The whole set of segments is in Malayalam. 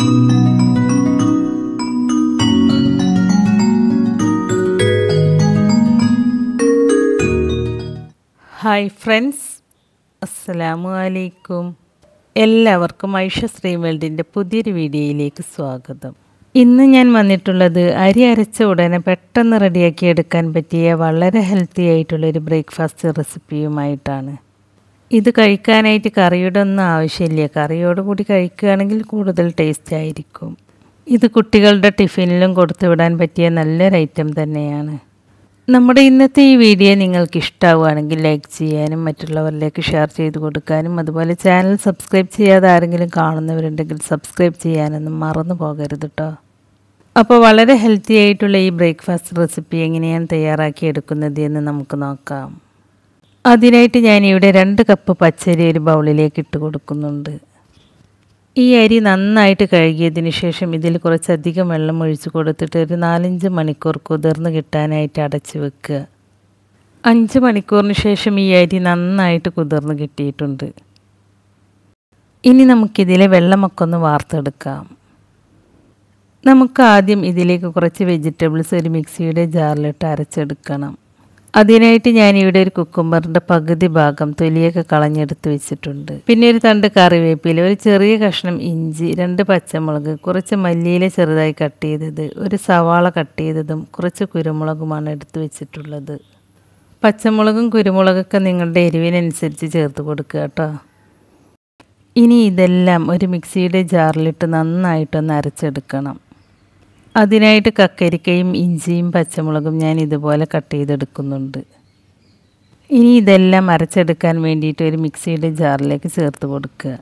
ഹായ് ഫ്രണ്ട്സ് അസ്സലാമു അലൈക്കും എല്ലാവർക്കും ഐഷ ശ്രീ വേൾഡിൻ്റെ പുതിയൊരു വീഡിയോയിലേക്ക് സ്വാഗതം ഇന്ന് ഞാൻ വന്നിട്ടുള്ളത് അരി അരച്ച ഉടനെ പെട്ടെന്ന് റെഡിയാക്കി എടുക്കാൻ പറ്റിയ വളരെ ഹെൽത്തി ആയിട്ടുള്ളൊരു ബ്രേക്ക്ഫാസ്റ്റ് റെസിപ്പിയുമായിട്ടാണ് ഇത് കഴിക്കാനായിട്ട് കറിയുടെ ഒന്നും ആവശ്യമില്ല കറിയോട് കൂടി കഴിക്കുകയാണെങ്കിൽ കൂടുതൽ ടേസ്റ്റ് ആയിരിക്കും ഇത് കുട്ടികളുടെ ടിഫിനിലും കൊടുത്തു വിടാൻ പറ്റിയ നല്ലൊരു ഐറ്റം തന്നെയാണ് നമ്മുടെ ഇന്നത്തെ ഈ വീഡിയോ നിങ്ങൾക്ക് ഇഷ്ടമാവുകയാണെങ്കിൽ ലൈക്ക് ചെയ്യാനും മറ്റുള്ളവരിലേക്ക് ഷെയർ ചെയ്ത് കൊടുക്കാനും അതുപോലെ ചാനൽ സബ്സ്ക്രൈബ് ചെയ്യാതെ ആരെങ്കിലും കാണുന്നവരുണ്ടെങ്കിൽ സബ്സ്ക്രൈബ് ചെയ്യാനൊന്നും മറന്നു പോകരുത് കേട്ടോ അപ്പോൾ വളരെ ഹെൽത്തി ആയിട്ടുള്ള ഈ ബ്രേക്ക്ഫാസ്റ്റ് റെസിപ്പി എങ്ങനെയാണ് തയ്യാറാക്കി എടുക്കുന്നത് എന്ന് നമുക്ക് നോക്കാം അതിനായിട്ട് ഞാനിവിടെ രണ്ട് കപ്പ് പച്ചരി ഒരു ബൗളിലേക്ക് ഇട്ട് കൊടുക്കുന്നുണ്ട് ഈ അരി നന്നായിട്ട് കഴുകിയതിന് ശേഷം ഇതിൽ കുറച്ചധികം വെള്ളം ഒഴിച്ച് കൊടുത്തിട്ട് ഒരു നാലഞ്ച് മണിക്കൂർ കുതിർന്ന് കിട്ടാനായിട്ട് അടച്ച് വെക്കുക അഞ്ച് മണിക്കൂറിന് ശേഷം ഈ അരി നന്നായിട്ട് കുതിർന്ന് കിട്ടിയിട്ടുണ്ട് ഇനി നമുക്കിതിലെ വെള്ളമൊക്കെ ഒന്ന് വാർത്തെടുക്കാം നമുക്ക് ആദ്യം ഇതിലേക്ക് കുറച്ച് വെജിറ്റബിൾസ് ഒരു മിക്സിയുടെ ജാറിലിട്ട് അരച്ചെടുക്കണം അതിനായിട്ട് ഞാനിവിടെ ഒരു കുക്കുംബറിൻ്റെ പകുതി ഭാഗം തൊലിയൊക്കെ കളഞ്ഞെടുത്ത് വെച്ചിട്ടുണ്ട് പിന്നെ ഒരു തണ്ട് കറിവേപ്പില ഒരു ചെറിയ കഷ്ണം ഇഞ്ചി രണ്ട് പച്ചമുളക് കുറച്ച് മല്ലിയില ചെറുതായി കട്ട് ചെയ്തത് ഒരു സവാള കട്ട് ചെയ്തതും കുറച്ച് കുരുമുളകുമാണ് എടുത്ത് വെച്ചിട്ടുള്ളത് പച്ചമുളകും കുരുമുളകൊക്കെ നിങ്ങളുടെ എരിവിനനുസരിച്ച് ചേർത്ത് കൊടുക്കുക കേട്ടോ ഇനി ഇതെല്ലാം ഒരു മിക്സിയുടെ ജാറിലിട്ട് നന്നായിട്ടൊന്ന് അരച്ചെടുക്കണം അതിനായിട്ട് കക്കരിക്കയും ഇഞ്ചിയും പച്ചമുളകും ഞാൻ ഇതുപോലെ കട്ട് ചെയ്തെടുക്കുന്നുണ്ട് ഇനി ഇതെല്ലാം അരച്ചെടുക്കാൻ വേണ്ടിയിട്ട് ഒരു മിക്സിയുടെ ജാറിലേക്ക് ചേർത്ത് കൊടുക്കുക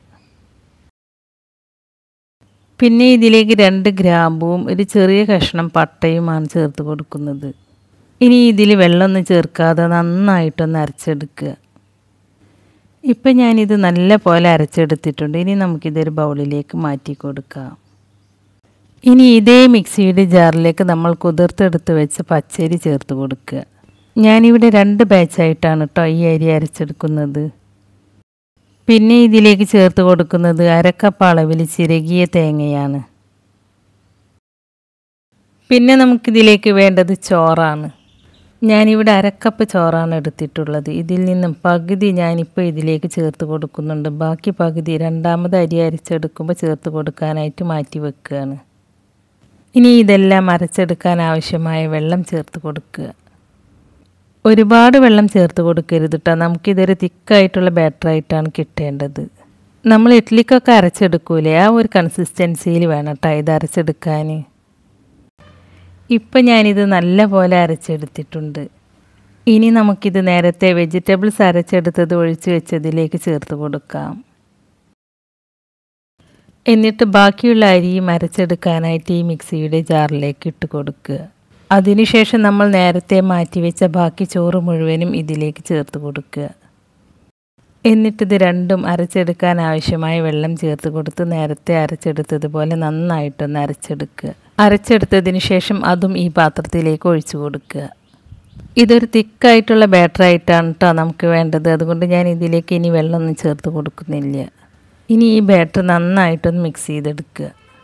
പിന്നെ ഇതിലേക്ക് രണ്ട് ഗ്രാമ്പുവും ഒരു ചെറിയ കഷ്ണം പട്ടയുമാണ് ചേർത്ത് കൊടുക്കുന്നത് ഇനി ഇതിൽ വെള്ളമൊന്നും ചേർക്കാതെ നന്നായിട്ടൊന്ന് അരച്ചെടുക്കുക ഇപ്പം ഞാനിത് നല്ല പോലെ അരച്ചെടുത്തിട്ടുണ്ട് ഇനി നമുക്കിതൊരു ബൗളിലേക്ക് മാറ്റി കൊടുക്കാം ഇനി ഇതേ മിക്സിയുടെ ജാറിലേക്ക് നമ്മൾ കുതിർത്തെടുത്ത് വെച്ച പച്ചരി ചേർത്ത് കൊടുക്കുക ഞാനിവിടെ രണ്ട് ബാച്ചായിട്ടാണ് കേട്ടോ ഈ അരി അരച്ചെടുക്കുന്നത് പിന്നെ ഇതിലേക്ക് ചേർത്ത് കൊടുക്കുന്നത് അരക്കപ്പ് അളവിൽ ചിരകിയ തേങ്ങയാണ് പിന്നെ നമുക്കിതിലേക്ക് വേണ്ടത് ചോറാണ് ഞാനിവിടെ അരക്കപ്പ് ചോറാണ് എടുത്തിട്ടുള്ളത് ഇതിൽ നിന്നും പകുതി ഞാനിപ്പോൾ ഇതിലേക്ക് ചേർത്ത് കൊടുക്കുന്നുണ്ട് ബാക്കി പകുതി രണ്ടാമത് അരി അരച്ചെടുക്കുമ്പോൾ ചേർത്ത് കൊടുക്കാനായിട്ട് മാറ്റി വെക്കുകയാണ് ഇനി ഇതെല്ലാം അരച്ചെടുക്കാൻ ആവശ്യമായ വെള്ളം ചേർത്ത് കൊടുക്കുക ഒരുപാട് വെള്ളം ചേർത്ത് കൊടുക്കരുത് കേട്ടോ നമുക്കിതൊരു തിക്കായിട്ടുള്ള ബാറ്ററായിട്ടാണ് കിട്ടേണ്ടത് നമ്മൾ ഇഡ്ലിക്കൊക്കെ അരച്ചെടുക്കൂലേ ആ ഒരു കൺസിസ്റ്റൻസിയിൽ വേണം കേട്ടോ ഇത് അരച്ചെടുക്കാൻ ഇപ്പം ഞാനിത് നല്ല പോലെ അരച്ചെടുത്തിട്ടുണ്ട് ഇനി നമുക്കിത് നേരത്തെ വെജിറ്റബിൾസ് അരച്ചെടുത്തത് ഒഴിച്ച് വെച്ചതിലേക്ക് ചേർത്ത് കൊടുക്കാം എന്നിട്ട് ബാക്കിയുള്ള അരിയും അരച്ചെടുക്കാനായിട്ട് ഈ മിക്സിയുടെ ജാറിലേക്ക് ഇട്ട് കൊടുക്കുക അതിനുശേഷം നമ്മൾ നേരത്തെ മാറ്റിവെച്ച ബാക്കി ചോറ് മുഴുവനും ഇതിലേക്ക് ചേർത്ത് കൊടുക്കുക എന്നിട്ടിത് രണ്ടും അരച്ചെടുക്കാൻ ആവശ്യമായ വെള്ളം ചേർത്ത് കൊടുത്ത് നേരത്തെ അരച്ചെടുത്തതുപോലെ നന്നായിട്ടൊന്ന് അരച്ചെടുക്കുക അരച്ചെടുത്തതിന് ശേഷം അതും ഈ പാത്രത്തിലേക്ക് ഒഴിച്ചു കൊടുക്കുക ഇതൊരു തിക്കായിട്ടുള്ള ബാറ്ററായിട്ടാണ് കേട്ടോ നമുക്ക് വേണ്ടത് അതുകൊണ്ട് ഞാൻ ഇതിലേക്ക് ഇനി വെള്ളമൊന്നും ചേർത്ത് കൊടുക്കുന്നില്ല ഇനി ഈ ബാറ്റർ നന്നായിട്ടൊന്ന് മിക്സ് ചെയ്തെടുക്കുക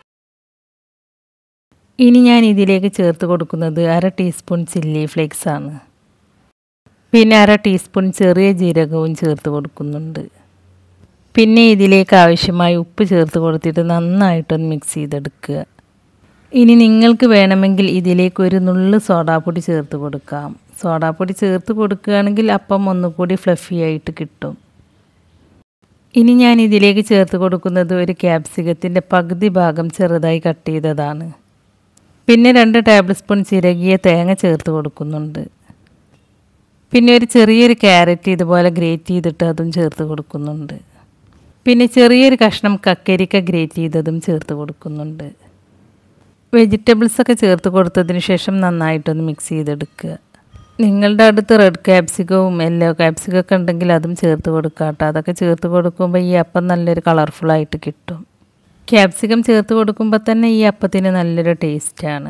ഇനി ഞാൻ ഇതിലേക്ക് ചേർത്ത് കൊടുക്കുന്നത് അര ടീസ്പൂൺ ചില്ലി ഫ്ലേക്സ് ആണ് പിന്നെ അര ടീസ്പൂൺ ചെറിയ ജീരകവും ചേർത്ത് കൊടുക്കുന്നുണ്ട് പിന്നെ ഇതിലേക്ക് ആവശ്യമായ ഉപ്പ് ചേർത്ത് കൊടുത്തിട്ട് നന്നായിട്ടൊന്ന് മിക്സ് ചെയ്തെടുക്കുക ഇനി നിങ്ങൾക്ക് വേണമെങ്കിൽ ഇതിലേക്ക് ഒരു നുള്ള് സോഡാപ്പൊടി ചേർത്ത് കൊടുക്കാം സോഡാപ്പൊടി ചേർത്ത് കൊടുക്കുകയാണെങ്കിൽ അപ്പം ഒന്നുകൂടി ഫ്ലഫി ആയിട്ട് കിട്ടും ഇനി ഞാൻ ഇതിലേക്ക് ചേർത്ത് കൊടുക്കുന്നത് ഒരു ക്യാപ്സികത്തിൻ്റെ പകുതി ഭാഗം ചെറുതായി കട്ട് ചെയ്തതാണ് പിന്നെ രണ്ട് ടേബിൾ സ്പൂൺ ചിരകിയ തേങ്ങ ചേർത്ത് കൊടുക്കുന്നുണ്ട് പിന്നെ ഒരു ചെറിയൊരു ക്യാരറ്റ് ഇതുപോലെ ഗ്രേറ്റ് ചെയ്തിട്ട് അതും ചേർത്ത് കൊടുക്കുന്നുണ്ട് പിന്നെ ചെറിയൊരു കഷ്ണം കക്കരിക്ക ഗ്രേറ്റ് ചെയ്തതും ചേർത്ത് കൊടുക്കുന്നുണ്ട് വെജിറ്റബിൾസൊക്കെ ചേർത്ത് കൊടുത്തതിന് ശേഷം നന്നായിട്ടൊന്ന് മിക്സ് ചെയ്തെടുക്കുക നിങ്ങളുടെ അടുത്ത് റെഡ് ക്യാപ്സിക്കവും യെല്ലോ ക്യാപ്സിക്കൊക്കെ ഉണ്ടെങ്കിൽ അതും ചേർത്ത് കൊടുക്കുക കേട്ടോ അതൊക്കെ ചേർത്ത് കൊടുക്കുമ്പോൾ ഈ അപ്പം നല്ലൊരു കളർഫുള്ളായിട്ട് കിട്ടും ക്യാപ്സിക്കം ചേർത്ത് കൊടുക്കുമ്പോൾ തന്നെ ഈ അപ്പത്തിന് നല്ലൊരു ടേസ്റ്റാണ്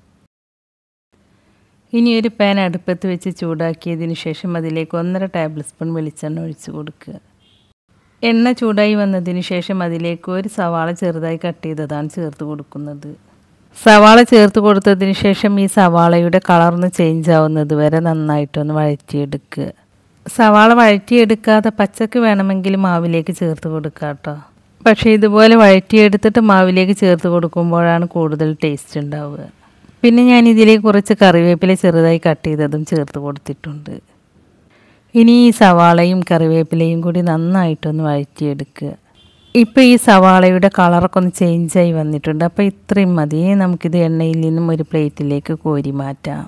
ഇനി ഒരു പാൻ അടുപ്പത്ത് വെച്ച് ചൂടാക്കിയതിന് ശേഷം അതിലേക്ക് ഒന്നര ടേബിൾ സ്പൂൺ വെളിച്ചെണ്ണ ഒഴിച്ച് കൊടുക്കുക എണ്ണ ചൂടായി വന്നതിന് ശേഷം അതിലേക്ക് ഒരു സവാള ചെറുതായി കട്ട് ചെയ്തതാണ് ചേർത്ത് കൊടുക്കുന്നത് സവാള ചേർത്ത് കൊടുത്തതിന് ശേഷം ഈ സവാളയുടെ കളർന്ന് ചേഞ്ച് ആവുന്നത് വരെ നന്നായിട്ടൊന്ന് വഴറ്റിയെടുക്കുക സവാള വഴറ്റിയെടുക്കാതെ പച്ചക്ക് വേണമെങ്കിൽ മാവിലേക്ക് ചേർത്ത് കൊടുക്കുക കേട്ടോ പക്ഷേ ഇതുപോലെ വഴറ്റിയെടുത്തിട്ട് മാവിലേക്ക് ചേർത്ത് കൊടുക്കുമ്പോഴാണ് കൂടുതൽ ടേസ്റ്റ് ഉണ്ടാവുക പിന്നെ ഞാൻ ഇതിലേക്ക് കുറച്ച് കറിവേപ്പില ചെറുതായി കട്ട് ചെയ്തതും ചേർത്ത് കൊടുത്തിട്ടുണ്ട് ഇനി ഈ സവാളയും കറിവേപ്പിലയും കൂടി നന്നായിട്ടൊന്ന് വഴറ്റിയെടുക്കുക ഇപ്പോൾ ഈ സവാളയുടെ കളറൊക്കെ ഒന്ന് ചേഞ്ചായി വന്നിട്ടുണ്ട് അപ്പോൾ ഇത്രയും മതി നമുക്കിത് എണ്ണയിൽ നിന്നും ഒരു പ്ലേറ്റിലേക്ക് കോരി മാറ്റാം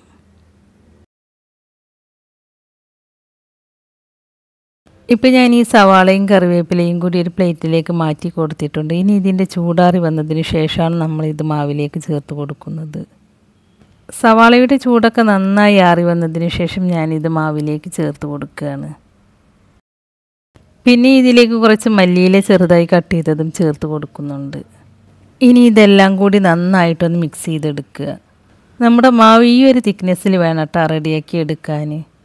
ഇപ്പം ഞാൻ ഈ സവാളയും കറിവേപ്പിലയും കൂടി ഒരു പ്ലേറ്റിലേക്ക് മാറ്റി കൊടുത്തിട്ടുണ്ട് ഇനി ഇതിൻ്റെ ചൂടാറി വന്നതിന് ശേഷമാണ് നമ്മൾ ഇത് മാവിലേക്ക് ചേർത്ത് കൊടുക്കുന്നത് സവാളയുടെ ചൂടൊക്കെ നന്നായി ആറി വന്നതിന് ശേഷം ഞാനിത് മാവിലേക്ക് ചേർത്ത് കൊടുക്കുകയാണ് പിന്നെ ഇതിലേക്ക് കുറച്ച് മല്ലിയില ചെറുതായി കട്ട് ചെയ്തതും ചേർത്ത് കൊടുക്കുന്നുണ്ട് ഇനി ഇതെല്ലാം കൂടി നന്നായിട്ടൊന്ന് മിക്സ് ചെയ്തെടുക്കുക നമ്മുടെ മാവ് ഈ ഒരു തിക്നെസ്സിൽ വേണം കേട്ടോ റെഡിയാക്കി എടുക്കാൻ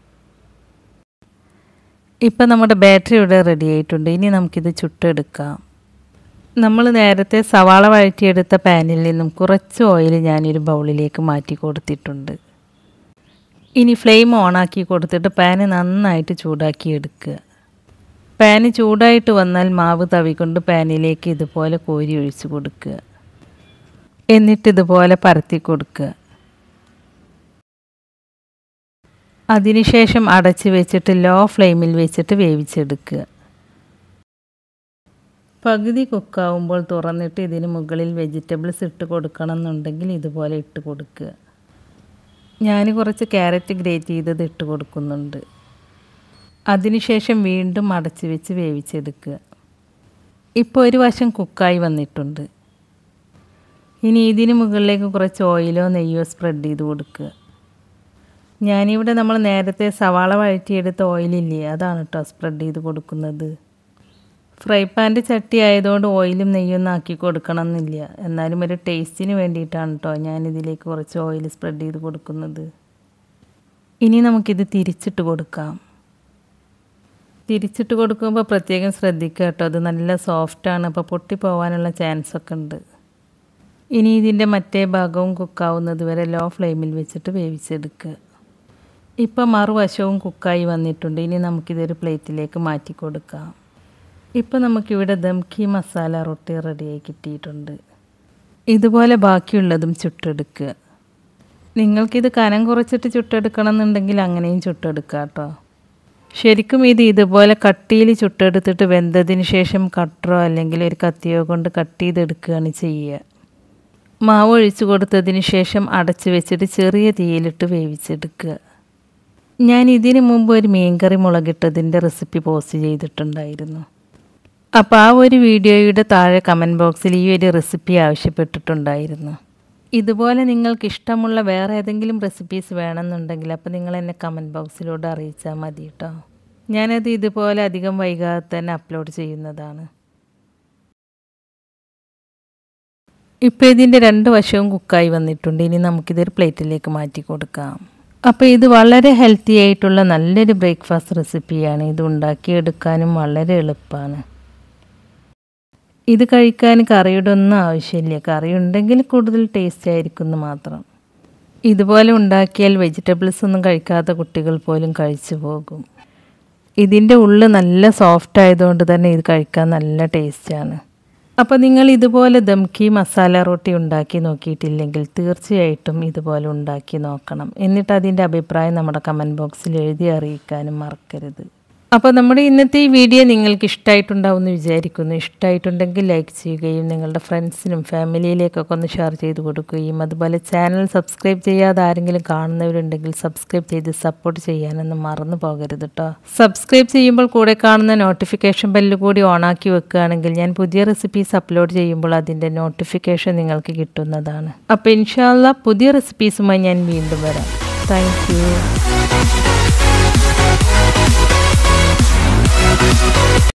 ഇപ്പം നമ്മുടെ ബാറ്ററി ഇവിടെ റെഡി ആയിട്ടുണ്ട് ഇനി നമുക്കിത് ചുട്ടെടുക്കാം നമ്മൾ നേരത്തെ സവാള വഴറ്റിയെടുത്ത പാനിൽ നിന്നും കുറച്ച് ഓയിൽ ഞാനൊരു ബൗളിലേക്ക് മാറ്റി കൊടുത്തിട്ടുണ്ട് ഇനി ഫ്ലെയിം ഓണാക്കി കൊടുത്തിട്ട് പാന് നന്നായിട്ട് ചൂടാക്കി എടുക്കുക പാന് ചൂടായിട്ട് വന്നാൽ മാവ് തവികൊണ്ട് പാനിലേക്ക് ഇതുപോലെ കോരി ഒഴിച്ച് കൊടുക്കുക എന്നിട്ട് ഇതുപോലെ പരത്തി കൊടുക്കുക അതിനുശേഷം അടച്ച് വെച്ചിട്ട് ലോ ഫ്ലെയിമിൽ വെച്ചിട്ട് വേവിച്ചെടുക്കുക പകുതി കുക്കാവുമ്പോൾ തുറന്നിട്ട് ഇതിന് മുകളിൽ വെജിറ്റബിൾസ് ഇട്ട് കൊടുക്കണം എന്നുണ്ടെങ്കിൽ ഇതുപോലെ ഇട്ട് കൊടുക്കുക ഞാൻ കുറച്ച് ക്യാരറ്റ് ഗ്രേറ്റ് ചെയ്തത് ഇട്ട് കൊടുക്കുന്നുണ്ട് അതിനുശേഷം വീണ്ടും അടച്ച് വെച്ച് വേവിച്ചെടുക്കുക ഇപ്പോൾ ഒരു വശം കുക്കായി വന്നിട്ടുണ്ട് ഇനി ഇതിന് മുകളിലേക്ക് കുറച്ച് ഓയിലോ നെയ്യോ സ്പ്രെഡ് ചെയ്ത് കൊടുക്കുക ഞാനിവിടെ നമ്മൾ നേരത്തെ സവാള വഴറ്റിയെടുത്ത ഓയിലില്ലേ അതാണ് കേട്ടോ സ്പ്രെഡ് ചെയ്ത് കൊടുക്കുന്നത് ഫ്രൈ പാൻ്റെ ചട്ടി ആയതുകൊണ്ട് ഓയിലും നെയ്യൊന്നും ആക്കി കൊടുക്കണം എന്നില്ല എന്നാലും ഒരു ടേസ്റ്റിന് വേണ്ടിയിട്ടാണ് കേട്ടോ ഞാനിതിലേക്ക് കുറച്ച് ഓയിൽ സ്പ്രെഡ് ചെയ്ത് കൊടുക്കുന്നത് ഇനി നമുക്കിത് തിരിച്ചിട്ട് കൊടുക്കാം തിരിച്ചിട്ട് കൊടുക്കുമ്പോൾ പ്രത്യേകം ശ്രദ്ധിക്കുക കേട്ടോ അത് നല്ല സോഫ്റ്റാണ് അപ്പോൾ പൊട്ടിപ്പോവാനുള്ള ചാൻസ് ഒക്കെ ഉണ്ട് ഇനി ഇതിൻ്റെ മറ്റേ ഭാഗവും കുക്കാവുന്നത് വരെ ലോ ഫ്ലെയിമിൽ വെച്ചിട്ട് വേവിച്ചെടുക്കുക ഇപ്പം മറുവശവും കുക്കായി വന്നിട്ടുണ്ട് ഇനി നമുക്കിതൊരു പ്ലേറ്റിലേക്ക് മാറ്റി കൊടുക്കാം ഇപ്പോൾ നമുക്കിവിടെ ദംഖി മസാല റൊട്ടി റെഡിയായി കിട്ടിയിട്ടുണ്ട് ഇതുപോലെ ബാക്കിയുള്ളതും ചുട്ടെടുക്കുക നിങ്ങൾക്കിത് കനം കുറച്ചിട്ട് ചുട്ടെടുക്കണം എന്നുണ്ടെങ്കിൽ അങ്ങനെയും ചുട്ടെടുക്കുക കേട്ടോ ശരിക്കും ഇത് ഇതുപോലെ കട്ടിയിൽ ചുട്ടെടുത്തിട്ട് വെന്തതിന് ശേഷം കട്ടറോ അല്ലെങ്കിൽ ഒരു കത്തിയോ കൊണ്ട് കട്ട് ചെയ്തെടുക്കുകയാണ് ചെയ്യുക മാവ് ഒഴിച്ചു കൊടുത്തതിന് ശേഷം അടച്ചു വെച്ചിട്ട് ചെറിയ തീയിലിട്ട് വേവിച്ചെടുക്കുക ഞാൻ ഇതിനു മുമ്പ് ഒരു മീൻകറി മുളകിട്ടതിൻ്റെ റെസിപ്പി പോസ്റ്റ് ചെയ്തിട്ടുണ്ടായിരുന്നു അപ്പോൾ ആ ഒരു വീഡിയോയുടെ താഴെ കമൻറ്റ് ബോക്സിൽ ഈ ഒരു റെസിപ്പി ആവശ്യപ്പെട്ടിട്ടുണ്ടായിരുന്നു ഇതുപോലെ നിങ്ങൾക്ക് ഇഷ്ടമുള്ള വേറെ ഏതെങ്കിലും റെസിപ്പീസ് വേണമെന്നുണ്ടെങ്കിൽ അപ്പോൾ നിങ്ങൾ എന്നെ കമൻറ്റ് ബോക്സിലൂടെ അറിയിച്ചാൽ മതി കേട്ടോ ഞാനത് ഇതുപോലെ അധികം വൈകാതെ തന്നെ അപ്ലോഡ് ചെയ്യുന്നതാണ് ഇപ്പോൾ ഇതിൻ്റെ രണ്ട് വശവും കുക്കായി വന്നിട്ടുണ്ട് ഇനി നമുക്കിതൊരു പ്ലേറ്റിലേക്ക് മാറ്റി കൊടുക്കാം അപ്പോൾ ഇത് വളരെ ഹെൽത്തി ആയിട്ടുള്ള നല്ലൊരു ബ്രേക്ക്ഫാസ്റ്റ് റെസിപ്പിയാണ് ഇത് ഉണ്ടാക്കിയെടുക്കാനും വളരെ എളുപ്പമാണ് ഇത് കഴിക്കാൻ കറിയുടെ ഒന്നും ആവശ്യമില്ല കറി ഉണ്ടെങ്കിൽ കൂടുതൽ ടേസ്റ്റ് ആയിരിക്കും എന്ന് മാത്രം ഇതുപോലെ ഉണ്ടാക്കിയാൽ വെജിറ്റബിൾസ് ഒന്നും കഴിക്കാത്ത കുട്ടികൾ പോലും കഴിച്ചു പോകും ഇതിൻ്റെ ഉള്ളിൽ നല്ല സോഫ്റ്റ് ആയതുകൊണ്ട് തന്നെ ഇത് കഴിക്കാൻ നല്ല ടേസ്റ്റാണ് അപ്പോൾ നിങ്ങൾ ഇതുപോലെ ദംക്കി മസാല റൊട്ടി ഉണ്ടാക്കി നോക്കിയിട്ടില്ലെങ്കിൽ തീർച്ചയായിട്ടും ഇതുപോലെ ഉണ്ടാക്കി നോക്കണം എന്നിട്ട് അതിൻ്റെ അഭിപ്രായം നമ്മുടെ കമൻറ്റ് ബോക്സിൽ എഴുതി അറിയിക്കാനും മറക്കരുത് അപ്പോൾ നമ്മുടെ ഇന്നത്തെ ഈ വീഡിയോ നിങ്ങൾക്ക് ഇഷ്ടമായിട്ടുണ്ടാവുമെന്ന് വിചാരിക്കുന്നു ഇഷ്ടമായിട്ടുണ്ടെങ്കിൽ ലൈക്ക് ചെയ്യുകയും നിങ്ങളുടെ ഫ്രണ്ട്സിനും ഫാമിലിയിലേക്കൊക്കെ ഒന്ന് ഷെയർ ചെയ്ത് കൊടുക്കുകയും അതുപോലെ ചാനൽ സബ്സ്ക്രൈബ് ചെയ്യാതെ ആരെങ്കിലും കാണുന്നവരുണ്ടെങ്കിൽ സബ്സ്ക്രൈബ് ചെയ്ത് സപ്പോർട്ട് ചെയ്യാനൊന്നും മറന്നു പോകരുത് കേട്ടോ സബ്സ്ക്രൈബ് ചെയ്യുമ്പോൾ കൂടെ കാണുന്ന നോട്ടിഫിക്കേഷൻ ബെല്ല് കൂടി ഓണാക്കി വെക്കുകയാണെങ്കിൽ ഞാൻ പുതിയ റെസിപ്പീസ് അപ്ലോഡ് ചെയ്യുമ്പോൾ അതിൻ്റെ നോട്ടിഫിക്കേഷൻ നിങ്ങൾക്ക് കിട്ടുന്നതാണ് അപ്പോൾ ഇൻഷാല്ല പുതിയ റെസിപ്പീസുമായി ഞാൻ വീണ്ടും വരാം താങ്ക് യു